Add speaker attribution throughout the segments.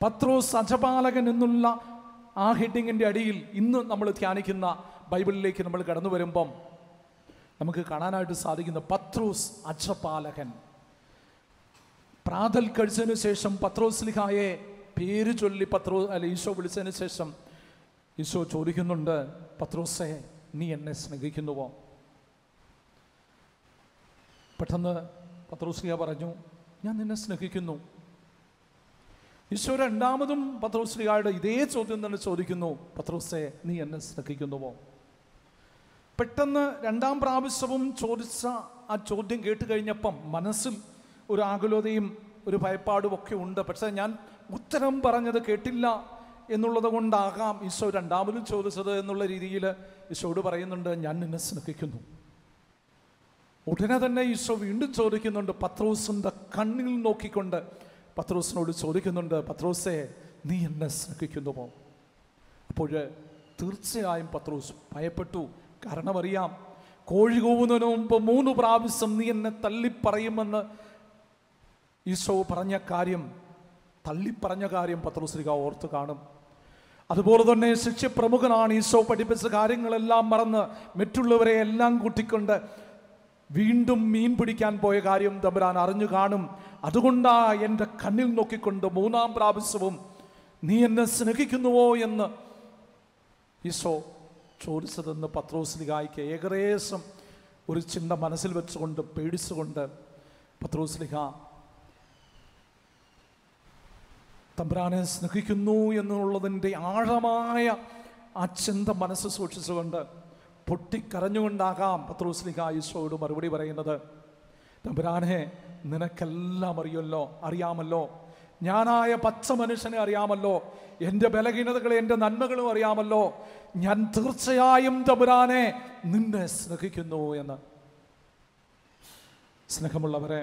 Speaker 1: പത്രോസ് അജപാലകൻ എന്നുള്ള ആ ഹെഡിങ്ങിൻ്റെ അടിയിൽ ഇന്ന് നമ്മൾ ധ്യാനിക്കുന്ന ബൈബിളിലേക്ക് നമ്മൾ കടന്നു വരുമ്പം നമുക്ക് കാണാനായിട്ട് സാധിക്കുന്ന പത്രോസ് അജപാലകൻ പ്രാതൽ കഴിച്ചതിന് ശേഷം പത്രോസ് ലിഹായെ പേര് ചൊല്ലി പത്രോ അല്ല ഈശോ വിളിച്ചതിന് ശേഷം ഈശോ ചോദിക്കുന്നുണ്ട് പത്രോസെ നീ എന്നെ സ്നേഹിക്കുന്നുവോ പെട്ടെന്ന് പത്രോസ്ലിയ പറഞ്ഞു ഞാൻ നിന്നെ സ്നേഹിക്കുന്നു ഈശോ രണ്ടാമതും പത്രോസ്ലിയായുടെ ഇതേ ചോദ്യം തന്നെ ചോദിക്കുന്നു പത്രോസെ നീ എന്നെ സ്നേഹിക്കുന്നുവോ പെട്ടെന്ന് രണ്ടാം പ്രാവശ്യവും ചോദിച്ച ആ ചോദ്യം കേട്ട് കഴിഞ്ഞപ്പം മനസ്സിൽ ഒരു ആകുലതയും ഒരു ഭയപ്പാടും ഒക്കെ ഉണ്ട് പക്ഷേ ഞാൻ ഉത്തരം പറഞ്ഞത് കേട്ടില്ല എന്നുള്ളത് കൊണ്ടാകാം ഈശോ രണ്ടാമതും ചോദിച്ചത് എന്നുള്ള രീതിയിൽ ഈശോയോട് പറയുന്നുണ്ട് ഞാൻ നിന്നെ സ്നേഹിക്കുന്നു ഉടനെ തന്നെ ഈശോ വീണ്ടും ചോദിക്കുന്നുണ്ട് പത്രോസിൻ്റെ കണ്ണിൽ നോക്കിക്കൊണ്ട് പത്രോസിനോട് ചോദിക്കുന്നുണ്ട് പത്രോസെ നീ എന്നെ സ്നേഹിക്കുന്നുവോ അപ്പോൾ തീർച്ചയായും പത്രോസ് ഭയപ്പെട്ടു കാരണം അറിയാം കോഴി കൂവുന്നതിന് മുമ്പ് മൂന്ന് പ്രാവശ്യം നീ എന്നെ തള്ളിപ്പറയുമെന്ന് ഈശോ പറഞ്ഞ കാര്യം തള്ളിപ്പറഞ്ഞ കാര്യം പത്രോസ്ലിക ഓർത്ത് കാണും അതുപോലെ തന്നെ ശിഷ്യപ്രമുഖനാണ് ഈശോ പഠിപ്പിച്ച കാര്യങ്ങളെല്ലാം മറന്ന് മറ്റുള്ളവരെ എല്ലാം കൂട്ടിക്കൊണ്ട് വീണ്ടും മീൻ പിടിക്കാൻ പോയ കാര്യം തമ്പുരാൻ അറിഞ്ഞു കാണും അതുകൊണ്ടാ എൻ്റെ കണ്ണിൽ നോക്കിക്കൊണ്ട് മൂന്നാം പ്രാവശ്യവും നീ എന്നെ സ്നേഹിക്കുന്നുവോ എന്ന് ഈശോ ചോദിച്ചതെന്ന് പത്രോസ്ലിഹായ്ക്ക് ഏകദേശം ഒരു ചിന്ത മനസ്സിൽ വെച്ചുകൊണ്ട് പേടിച്ചുകൊണ്ട് പത്രോസ്ലിഹ തമ്പുരാനെ സ്നേഹിക്കുന്നു എന്നുള്ളതിൻ്റെ ആഴമായ ആ ചിന്ത മനസ്സ് സൂക്ഷിച്ചുകൊണ്ട് പൊട്ടിക്കരഞ്ഞുകൊണ്ടാകാം പത്രോസ്ലിഹ ഈശോയോട് മറുപടി പറയുന്നത് തമ്പുരാനെ നിനക്കെല്ലാം അറിയല്ലോ അറിയാമല്ലോ ഞാനായ പച്ച മനുഷ്യനെ അറിയാമല്ലോ എൻ്റെ ബലഹീനതകളെ എൻ്റെ നന്മകളും അറിയാമല്ലോ ഞാൻ തീർച്ചയായും തമ്പുരാനെ നിന്നെ സ്നേഹിക്കുന്നു എന്ന് സ്നേഹമുള്ളവരെ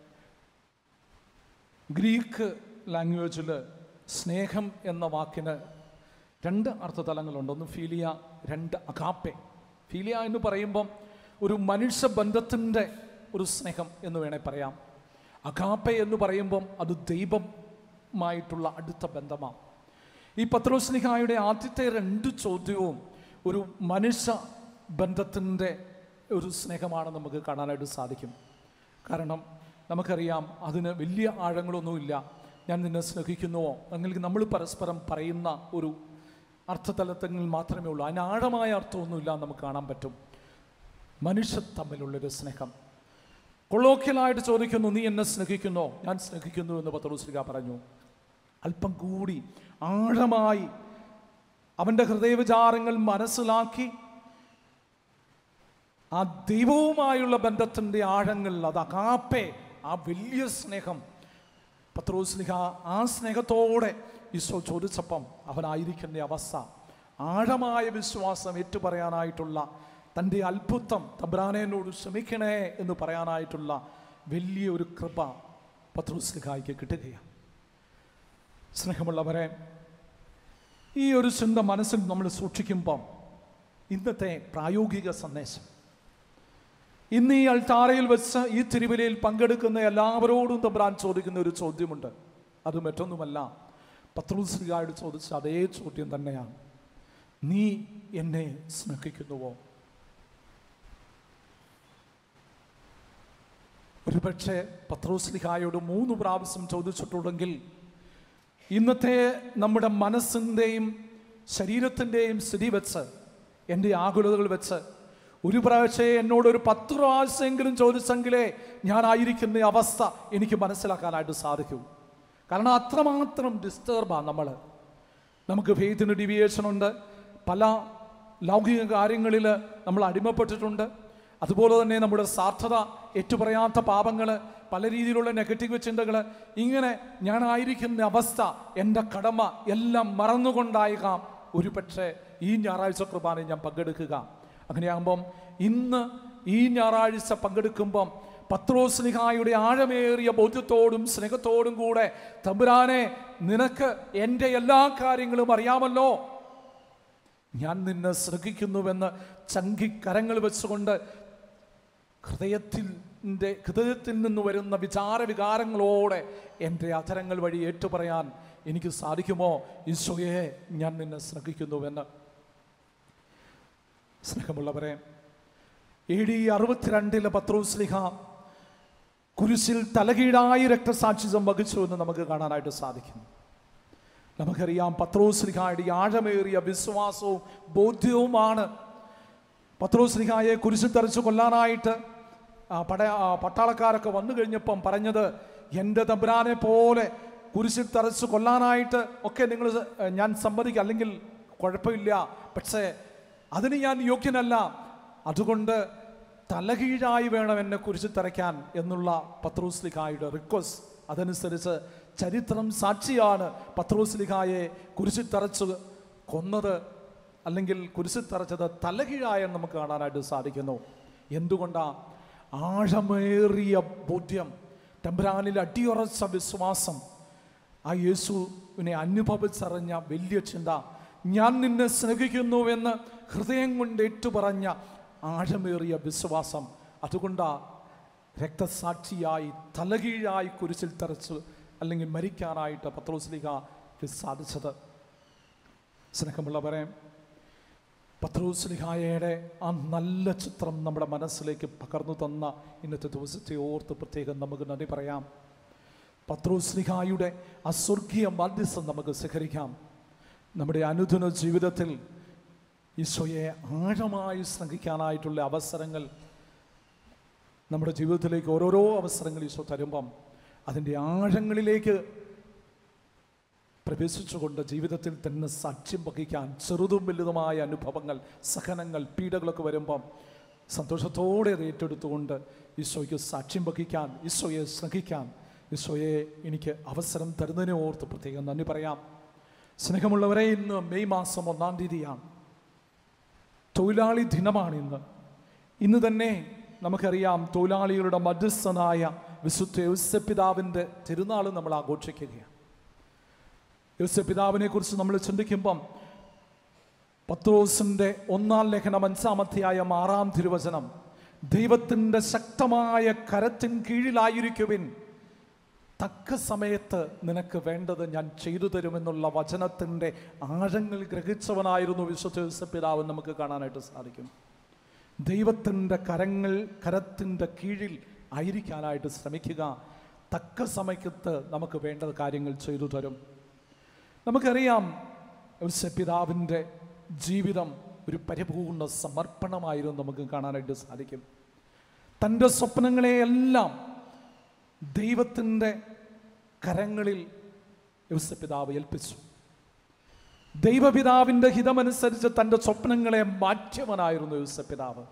Speaker 1: ഗ്രീക്ക് ലാംഗ്വേജിൽ സ്നേഹം എന്ന വാക്കിന് രണ്ട് അർത്ഥതലങ്ങളുണ്ട് ഒന്ന് ഫീലിയ രണ്ട് അകാപ്പെ ഫീലിയ എന്ന് പറയുമ്പം ഒരു മനുഷ്യബന്ധത്തിൻ്റെ ഒരു സ്നേഹം എന്ന് വേണേൽ പറയാം അകാപ്പെ എന്ന് പറയുമ്പം അത് ദൈവമായിട്ടുള്ള അടുത്ത ബന്ധമാണ് ഈ പത്രോസ്ലിഹായുടെ ആദ്യത്തെ രണ്ട് ചോദ്യവും ഒരു മനുഷ്യ ബന്ധത്തിൻ്റെ ഒരു സ്നേഹമാണ് നമുക്ക് കാണാനായിട്ട് സാധിക്കും കാരണം നമുക്കറിയാം അതിന് വലിയ ആഴങ്ങളൊന്നുമില്ല ഞാൻ നിന്നെ സ്നേഹിക്കുന്നുവോ അല്ലെങ്കിൽ നമ്മൾ പരസ്പരം പറയുന്ന ഒരു അർത്ഥതലത്തിൽ മാത്രമേ ഉള്ളൂ അതിന് ആഴമായ അർത്ഥമൊന്നുമില്ല എന്ന് നമുക്ക് കാണാൻ പറ്റും മനുഷ്യർ തമ്മിലുള്ളൊരു സ്നേഹം കൊളോക്കിയലായിട്ട് ചോദിക്കുന്നു നീ എന്നെ സ്നേഹിക്കുന്നോ ഞാൻ സ്നേഹിക്കുന്നു എന്ന് പത്രോസ്ലിക പറഞ്ഞു അല്പം കൂടി ആഴമായി അവൻ്റെ ഹൃദയവിചാരങ്ങൾ മനസ്സിലാക്കി ആ ദൈവവുമായുള്ള ബന്ധത്തിൻ്റെ ആഴങ്ങൾ അത് അകാപ്പെ ആ വലിയ സ്നേഹം പത്രോസ്ലിഹ ആ സ്നേഹത്തോടെ ഈശോ ചോദിച്ചപ്പം അവനായിരിക്കുന്ന അവസ്ഥ ആഴമായ വിശ്വാസം ഏറ്റുപറയാനായിട്ടുള്ള തൻ്റെ അത്ഭുതം തബ്രാനേനോട് ക്ഷമിക്കണേ എന്ന് പറയാനായിട്ടുള്ള വലിയ ഒരു കൃപ പത്രോസ്ലിഹായ്ക്ക് കിട്ടുകയാണ് സ്നേഹമുള്ളവരെ ഈ ഒരു ചിന്ത മനസ്സിൽ നമ്മൾ സൂക്ഷിക്കുമ്പം ഇന്നത്തെ പ്രായോഗിക സന്ദേശം ഇന്ന് ഈ അൾത്താരയിൽ വെച്ച് ഈ തിരുവലയിൽ പങ്കെടുക്കുന്ന എല്ലാവരോടും തബ്രാൻ ചോദിക്കുന്ന ഒരു ചോദ്യമുണ്ട് അത് മറ്റൊന്നുമല്ല പത്രോസ്ലിഹായോട് ചോദിച്ച അതേ ചോദ്യം തന്നെയാണ് നീ എന്നെ സ്നേഹിക്കുന്നുവോ ഒരുപക്ഷെ പത്രോസ്ലിഹായോട് മൂന്ന് പ്രാവശ്യം ചോദിച്ചിട്ടുണ്ടെങ്കിൽ ഇന്നത്തെ നമ്മുടെ മനസ്സിൻ്റെയും ശരീരത്തിൻ്റെയും സ്ഥിതി വെച്ച് എൻ്റെ ആകുലതകൾ വെച്ച് ഒരു പ്രാവശ്യം എന്നോട് ഒരു പത്ത് പ്രാവശ്യമെങ്കിലും ചോദിച്ചെങ്കിലേ ഞാനായിരിക്കുന്ന അവസ്ഥ എനിക്ക് മനസ്സിലാക്കാനായിട്ട് സാധിക്കൂ കാരണം അത്രമാത്രം ഡിസ്റ്റർബാണ് നമ്മൾ നമുക്ക് ഫെയ്ത്തിന് ഡിവിയേഷൻ ഉണ്ട് പല ലൗകിക കാര്യങ്ങളിൽ നമ്മൾ അടിമപ്പെട്ടിട്ടുണ്ട് അതുപോലെ തന്നെ നമ്മുടെ സാർത്ഥത ഏറ്റുപറയാത്ത പാപങ്ങൾ പല രീതിയിലുള്ള നെഗറ്റീവ് ചിന്തകൾ ഇങ്ങനെ ഞാനായിരിക്കുന്ന അവസ്ഥ എൻ്റെ കടമ എല്ലാം മറന്നുകൊണ്ടായേക്കാം ഒരു പക്ഷേ ഈ ഞായറാഴ്ച കുർബാനയിൽ ഞാൻ പങ്കെടുക്കുക അങ്ങനെയാകുമ്പം ഇന്ന് ഈ ഞായറാഴ്ച പങ്കെടുക്കുമ്പം പത്രോസ്ലിഹായുടെ ആഴമേറിയ ബോധ്യത്തോടും സ്നേഹത്തോടും കൂടെ തമ്പുരാനെ നിനക്ക് എൻ്റെ എല്ലാ കാര്യങ്ങളും അറിയാമല്ലോ ഞാൻ നിന്നെ ശ്രദ്ധിക്കുന്നുവെന്ന് ചങ്കിക്കരങ്ങൾ വെച്ചുകൊണ്ട് ഹൃദയത്തിൻ്റെ ഹൃദയത്തിൽ നിന്ന് വരുന്ന വിചാര വികാരങ്ങളോടെ എൻ്റെ അധരങ്ങൾ വഴി ഏറ്റുപറയാൻ എനിക്ക് സാധിക്കുമോ ഈശോയെ ഞാൻ നിന്നെ സ്നേഹിക്കുന്നുവെന്ന് സ്നേഹമുള്ളവരെ എ ഡി അറുപത്തിരണ്ടിലെ പത്രോസ്ലിഹ കുരിശിൽ തലകീഴായി രക്തസാക്ഷിത്വം വഹിച്ചു എന്ന് നമുക്ക് കാണാനായിട്ട് സാധിക്കും നമുക്കറിയാം പത്രോസ്ലിഹായുടെ ഈ ആഴമേറിയ വിശ്വാസവും ബോധ്യവുമാണ് പത്രോസ്ലിഹായെ കുരിശിൽ തെറിച്ച് കൊല്ലാനായിട്ട് ആ പട ആ പട്ടാളക്കാരൊക്കെ വന്നു കഴിഞ്ഞപ്പം പറഞ്ഞത് എൻ്റെ തമ്പുരാനെ പോലെ കുരിശിൽ തെറിച്ച് കൊല്ലാനായിട്ട് ഒക്കെ നിങ്ങൾ ഞാൻ സമ്മതിക്കാം അല്ലെങ്കിൽ കുഴപ്പമില്ല പക്ഷേ അതിന് ഞാൻ യോഗ്യനല്ല അതുകൊണ്ട് തലകീഴായി വേണം എന്നെ കുരിശിൽ തറയ്ക്കാൻ എന്നുള്ള പത്രോസ്ലിഹായുടെ റിക്വസ്റ്റ് അതനുസരിച്ച് ചരിത്രം സാക്ഷിയാണ് പത്രോസ്ലിഹായെ കുരിശിൽ തറച്ച് കൊന്നത് അല്ലെങ്കിൽ കുരിശിൽ തറച്ചത് തലകീഴായെന്ന് നമുക്ക് കാണാനായിട്ട് സാധിക്കുന്നു എന്തുകൊണ്ടാ ആഴമേറിയ ബോധ്യം തമ്പുരാനിൽ അടിയുറച്ച വിശ്വാസം ആ യേശുവിനെ അനുഭവിച്ചറിഞ്ഞ വലിയ ചിന്ത ഞാൻ നിന്നെ സ്നേഹിക്കുന്നുവെന്ന് ഹൃദയം കൊണ്ട് ഏറ്റുപറഞ്ഞ ആഴമേറിയ വിശ്വാസം അതുകൊണ്ടാ രക്തസാക്ഷിയായി തലകീഴായി കുരിശിൽ തറച്ച് അല്ലെങ്കിൽ മരിക്കാനായിട്ട് പത്രോസ്ലിഹയ്ക്ക് സാധിച്ചത് സ്നേഹമുള്ളവരെ പത്രോസ്ലിഹായയുടെ ആ നല്ല ചിത്രം നമ്മുടെ മനസ്സിലേക്ക് പകർന്നു തന്ന ഇന്നത്തെ ദിവസത്തെ ഓർത്ത് പ്രത്യേകം നമുക്ക് നന്ദി പറയാം പത്രോസ്ലിഹായുടെ ആ സ്വർഗീയ മധ്യസ്ഥം നമുക്ക് സ്വീകരിക്കാം നമ്മുടെ അനുദിന ജീവിതത്തിൽ ഈശോയെ ആഴമായി സ്നേഹിക്കാനായിട്ടുള്ള അവസരങ്ങൾ നമ്മുടെ ജീവിതത്തിലേക്ക് ഓരോരോ അവസരങ്ങൾ ഈശോ തരുമ്പം അതിൻ്റെ ആഴങ്ങളിലേക്ക് പ്രവേശിച്ചുകൊണ്ട് ജീവിതത്തിൽ തന്നെ സാക്ഷ്യം വഹിക്കാൻ ചെറുതും വലുതുമായ അനുഭവങ്ങൾ സഹനങ്ങൾ പീഡകളൊക്കെ വരുമ്പം സന്തോഷത്തോടെ അത് ഏറ്റെടുത്തുകൊണ്ട് ഈശോയ്ക്ക് സാക്ഷ്യം വഹിക്കാൻ ഈശോയെ സ്നേഹിക്കാൻ ഈശോയെ എനിക്ക് അവസരം തരുന്നതിനെ ഓർത്ത് പ്രത്യേകം നന്ദി പറയാം സ്നേഹമുള്ളവരെ ഇന്ന് മെയ് മാസം ഒന്നാം തീയതിയാണ് തൊഴിലാളി ദിനമാണ് ഇന്ന് ഇന്ന് തന്നെ നമുക്കറിയാം തൊഴിലാളികളുടെ മധ്യസ്ഥനായ വിശുദ്ധ യൗസപിതാവിൻ്റെ തിരുനാൾ നമ്മൾ ആഘോഷിക്കുകയാണ് യൗസപിതാവിനെ കുറിച്ച് നമ്മൾ ചിന്തിക്കുമ്പം പത്രോസിന്റെ ഒന്നാം ലേഖനം അഞ്ചാമത്തെയായ ആറാം തിരുവചനം ദൈവത്തിൻ്റെ ശക്തമായ കരത്തിൻ കീഴിലായിരിക്കുവിൻ തക്ക സമയത്ത് നിനക്ക് വേണ്ടത് ഞാൻ ചെയ്തു തരുമെന്നുള്ള വചനത്തിൻ്റെ ആഴങ്ങൾ ഗ്രഹിച്ചവനായിരുന്നു വിശുദ്ധ യോസപിതാവ് നമുക്ക് കാണാനായിട്ട് സാധിക്കും ദൈവത്തിൻ്റെ കരങ്ങൾ കരത്തിൻ്റെ കീഴിൽ ആയിരിക്കാനായിട്ട് ശ്രമിക്കുക തക്ക സമയത്ത് നമുക്ക് വേണ്ട കാര്യങ്ങൾ ചെയ്തു തരും നമുക്കറിയാം പിതാവിൻ്റെ ജീവിതം ഒരു പരിപൂർണ സമർപ്പണമായിരുന്നു നമുക്ക് കാണാനായിട്ട് സാധിക്കും തൻ്റെ സ്വപ്നങ്ങളെയെല്ലാം ദൈവത്തിൻ്റെ കരങ്ങളിൽ യൗസപിതാവ് ഏൽപ്പിച്ചു ദൈവപിതാവിൻ്റെ ഹിതമനുസരിച്ച് തൻ്റെ സ്വപ്നങ്ങളെ മാറ്റിയവനായിരുന്നു യൗസപിതാവ്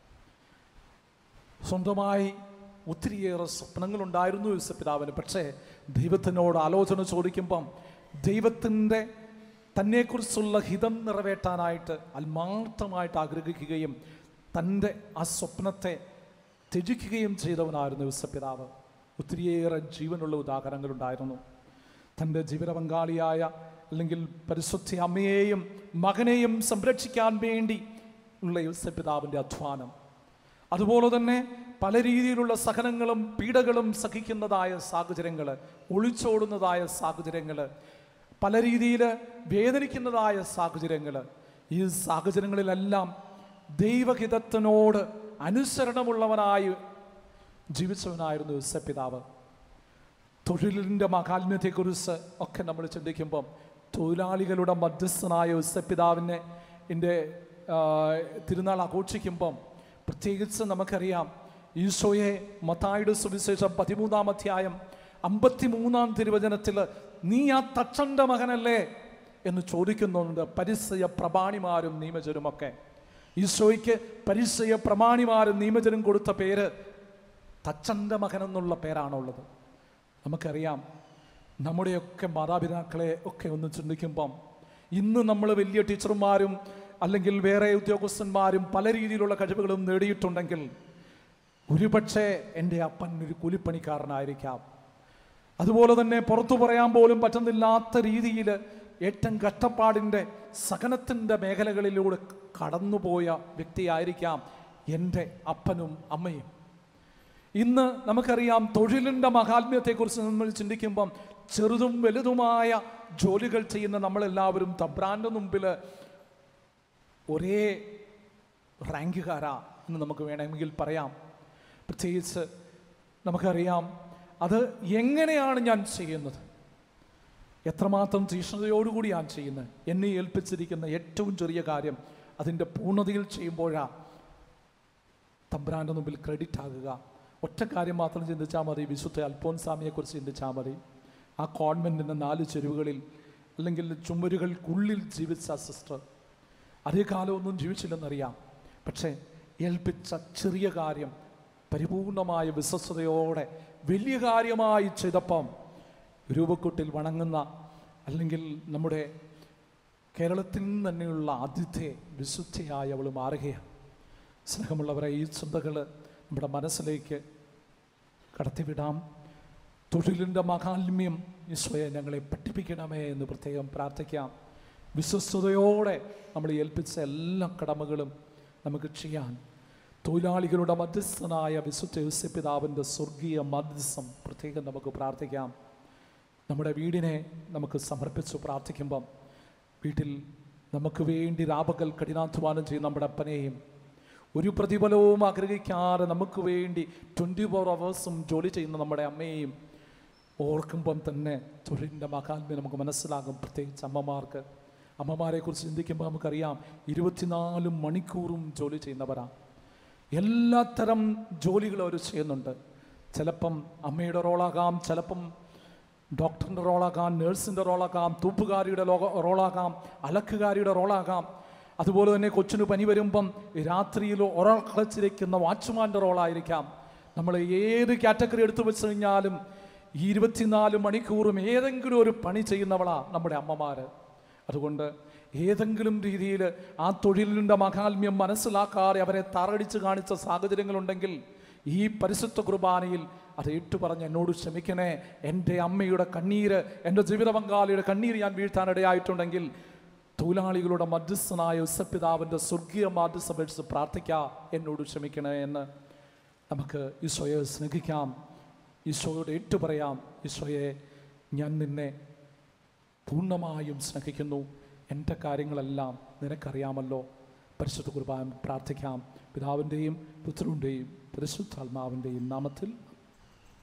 Speaker 1: സ്വന്തമായി ഒത്തിരിയേറെ സ്വപ്നങ്ങളുണ്ടായിരുന്നു യൂസപിതാവിന് പക്ഷേ ദൈവത്തിനോട് ആലോചന ചോദിക്കുമ്പം ദൈവത്തിൻ്റെ തന്നെക്കുറിച്ചുള്ള ഹിതം നിറവേറ്റാനായിട്ട് ആത്മാർത്ഥമായിട്ട് ആഗ്രഹിക്കുകയും തൻ്റെ ആ സ്വപ്നത്തെ ത്യജിക്കുകയും ചെയ്തവനായിരുന്നു യൂസപിതാവ് ഒത്തിരിയേറെ ജീവനുള്ള ഉദാഹരണങ്ങളുണ്ടായിരുന്നു തൻ്റെ ജീവിത പങ്കാളിയായ അല്ലെങ്കിൽ പരിശുദ്ധ അമ്മയെയും മകനെയും സംരക്ഷിക്കാൻ വേണ്ടി ഉള്ള യൂസപിതാവിൻ്റെ അധ്വാനം അതുപോലെ തന്നെ പല രീതിയിലുള്ള സഹനങ്ങളും പീഡകളും സഹിക്കുന്നതായ സാഹചര്യങ്ങൾ ഒളിച്ചോടുന്നതായ സാഹചര്യങ്ങൾ പല രീതിയിൽ വേദനിക്കുന്നതായ സാഹചര്യങ്ങൾ ഈ സാഹചര്യങ്ങളിലെല്ലാം ദൈവഹിതത്തിനോട് അനുസരണമുള്ളവനായി ജീവിച്ചവനായിരുന്നു യുസപിതാവ് തൊഴിലിൻ്റെ മഹാത്മ്യത്തെക്കുറിച്ച് ഒക്കെ നമ്മൾ ചിന്തിക്കുമ്പം തൊഴിലാളികളുടെ മധ്യസ്ഥനായ യുസപിതാവിനെ എൻ്റെ തിരുനാൾ ആഘോഷിക്കുമ്പം പ്രത്യേകിച്ച് നമുക്കറിയാം ഈശോയെ മത്തായുടെ സുവിശേഷം പതിമൂന്നാം അധ്യായം അമ്പത്തിമൂന്നാം തിരുവചനത്തിൽ നീ ആ തച്ചൻ്റെ മകനല്ലേ എന്ന് ചോദിക്കുന്നുണ്ട് പരിസയ പ്രമാണിമാരും നിയമജരുമൊക്കെ ഈശോയ്ക്ക് പരിസയ പ്രമാണിമാരും നിയമജനും കൊടുത്ത പേര് തച്ചൻ്റെ മകൻ എന്നുള്ള പേരാണുള്ളത് നമുക്കറിയാം നമ്മുടെയൊക്കെ മാതാപിതാക്കളെ ഒക്കെ ഒന്ന് ചിന്തിക്കുമ്പം ഇന്ന് നമ്മൾ വലിയ ടീച്ചർമാരും അല്ലെങ്കിൽ വേറെ ഉദ്യോഗസ്ഥന്മാരും പല രീതിയിലുള്ള കഴിവുകളും നേടിയിട്ടുണ്ടെങ്കിൽ ഒരുപക്ഷെ എൻ്റെ അപ്പൻ ഒരു കൂലിപ്പണിക്കാരനായിരിക്കാം അതുപോലെ തന്നെ പുറത്തു പറയാൻ പോലും പറ്റുന്നില്ലാത്ത രീതിയിൽ ഏറ്റവും കഷ്ടപ്പാടിൻ്റെ സഹനത്തിൻ്റെ മേഖലകളിലൂടെ കടന്നുപോയ വ്യക്തിയായിരിക്കാം എൻ്റെ അപ്പനും അമ്മയും ഇന്ന് നമുക്കറിയാം തൊഴിലിൻ്റെ മഹാത്മ്യത്തെക്കുറിച്ച് നമ്മൾ ചിന്തിക്കുമ്പം ചെറുതും വലുതുമായ ജോലികൾ ചെയ്യുന്ന നമ്മളെല്ലാവരും തബ്രാൻ്റെ മുമ്പിൽ ഒരേ റാങ്കുകാരാ എന്ന് നമുക്ക് വേണമെങ്കിൽ പറയാം പ്രത്യേകിച്ച് നമുക്കറിയാം അത് എങ്ങനെയാണ് ഞാൻ ചെയ്യുന്നത് എത്രമാത്രം തീക്ഷ്ണതയോടുകൂടി ഞാൻ ചെയ്യുന്നത് എന്നെ ഏൽപ്പിച്ചിരിക്കുന്ന ഏറ്റവും ചെറിയ കാര്യം അതിൻ്റെ പൂർണ്ണതയിൽ ചെയ്യുമ്പോഴാ തമ്പ്രാൻ്റെ മുമ്പിൽ ക്രെഡിറ്റ് ആകുക ഒറ്റ കാര്യം മാത്രം ചിന്തിച്ചാൽ മതി വിശുദ്ധ അൽഫോൻസാമിയെക്കുറിച്ച് ചിന്തിച്ചാൽ മതി ആ കോൺവെൻറ്റിൻ്റെ നാല് ചെരുവുകളിൽ അല്ലെങ്കിൽ ചുമരുകൾക്കുള്ളിൽ ജീവിച്ച സിസ്റ്റർ അതേ കാലമൊന്നും ജീവിച്ചില്ലെന്നറിയാം പക്ഷേ ഏൽപ്പിച്ച ചെറിയ കാര്യം പരിപൂർണമായ വിശ്വസ്തയോടെ വലിയ കാര്യമായി ചെയ്തപ്പം രൂപക്കുട്ടിൽ വണങ്ങുന്ന അല്ലെങ്കിൽ നമ്മുടെ കേരളത്തിൽ നിന്ന് തന്നെയുള്ള ആദ്യത്തെ വിശുദ്ധയായി അവൾ മാറുകയാണ് സ്നേഹമുള്ളവരെ ഈ ചിന്തകൾ നമ്മുടെ മനസ്സിലേക്ക് കടത്തിവിടാം തൊഴിലിൻ്റെ മഹാത്മ്യം ഈശോയെ ഞങ്ങളെ പഠിപ്പിക്കണമേ എന്ന് പ്രത്യേകം പ്രാർത്ഥിക്കാം വിശ്വസ്തയോടെ നമ്മൾ ഏൽപ്പിച്ച എല്ലാ കടമകളും നമുക്ക് ചെയ്യാൻ തൊഴിലാളികളുടെ മധ്യസ്ഥനായ വിശുദ്ധ യോസപിതാവിൻ്റെ സ്വർഗീയ മധ്യസ്ഥം പ്രത്യേകം നമുക്ക് പ്രാർത്ഥിക്കാം നമ്മുടെ വീടിനെ നമുക്ക് സമർപ്പിച്ച് പ്രാർത്ഥിക്കുമ്പം വീട്ടിൽ നമുക്ക് വേണ്ടി രാപകൽ കഠിനാധ്വാനം ചെയ്യുന്ന നമ്മുടെ അപ്പനെയും ഒരു പ്രതിഫലവും ആഗ്രഹിക്കാതെ നമുക്ക് വേണ്ടി ട്വൻറ്റി ഫോർ അവേഴ്സും ജോലി ചെയ്യുന്ന നമ്മുടെ അമ്മയെയും ഓർക്കുമ്പം തന്നെ തൊഴിലിൻ്റെ മഹാത്മ്യം നമുക്ക് മനസ്സിലാകും പ്രത്യേകിച്ച് അമ്മമാർക്ക് അമ്മമാരെ കുറിച്ച് ചിന്തിക്കുമ്പോൾ നമുക്കറിയാം ഇരുപത്തിനാല് മണിക്കൂറും ജോലി ചെയ്യുന്നവരാണ് എല്ലാത്തരം ജോലികൾ അവർ ചെയ്യുന്നുണ്ട് ചിലപ്പം അമ്മയുടെ റോളാകാം ചിലപ്പം ഡോക്ടറിൻ്റെ റോളാകാം നേഴ്സിൻ്റെ റോളാകാം തൂപ്പുകാരിയുടെ ലോ റോളാകാം അലക്കുകാരിയുടെ റോളാകാം അതുപോലെ തന്നെ കൊച്ചിന് പനി വരുമ്പം രാത്രിയിൽ ഉറക്കളച്ചിരിക്കുന്ന വാച്ച്മാൻ്റെ റോളായിരിക്കാം നമ്മൾ ഏത് കാറ്റഗറി എടുത്തു വെച്ച് കഴിഞ്ഞാലും ഈ ഇരുപത്തിനാല് മണിക്കൂറും ഏതെങ്കിലും ഒരു പണി ചെയ്യുന്നവളാ നമ്മുടെ അമ്മമാർ അതുകൊണ്ട് ഏതെങ്കിലും രീതിയിൽ ആ തൊഴിലിൻ്റെ മഹാത്മ്യം മനസ്സിലാക്കാതെ അവരെ താറടിച്ച് കാണിച്ച സാഹചര്യങ്ങളുണ്ടെങ്കിൽ ഈ പരിശുദ്ധ കുർബാനയിൽ അത് ഏറ്റുപറഞ്ഞ് എന്നോട് ക്ഷമിക്കണേ എൻ്റെ അമ്മയുടെ കണ്ണീര് എൻ്റെ ജീവിത പങ്കാളിയുടെ കണ്ണീര് ഞാൻ വീഴ്ത്താനിടയായിട്ടുണ്ടെങ്കിൽ തൊഴിലാളികളുടെ മധ്യസ്ഥനായ ഉസപിതാവിൻ്റെ സ്വർഗീയ മാധ്യസ്ഥപേക്ഷിച്ച് പ്രാർത്ഥിക്കാം എന്നോട് ക്ഷമിക്കണേ എന്ന് നമുക്ക് ഈശോയെ സ്നേഹിക്കാം ഈശോയോട് ഏറ്റുപറയാം ഈശോയെ ഞാൻ നിന്നെ പൂർണ്ണമായും സ്നേഹിക്കുന്നു എൻ്റെ കാര്യങ്ങളെല്ലാം നിനക്കറിയാമല്ലോ പരിശുദ്ധ കുർബാന പ്രാർത്ഥിക്കാം പിതാവിൻ്റെയും പുത്രൻ്റെയും പരിശുദ്ധാത്മാവിൻ്റെയും നാമത്തിൽ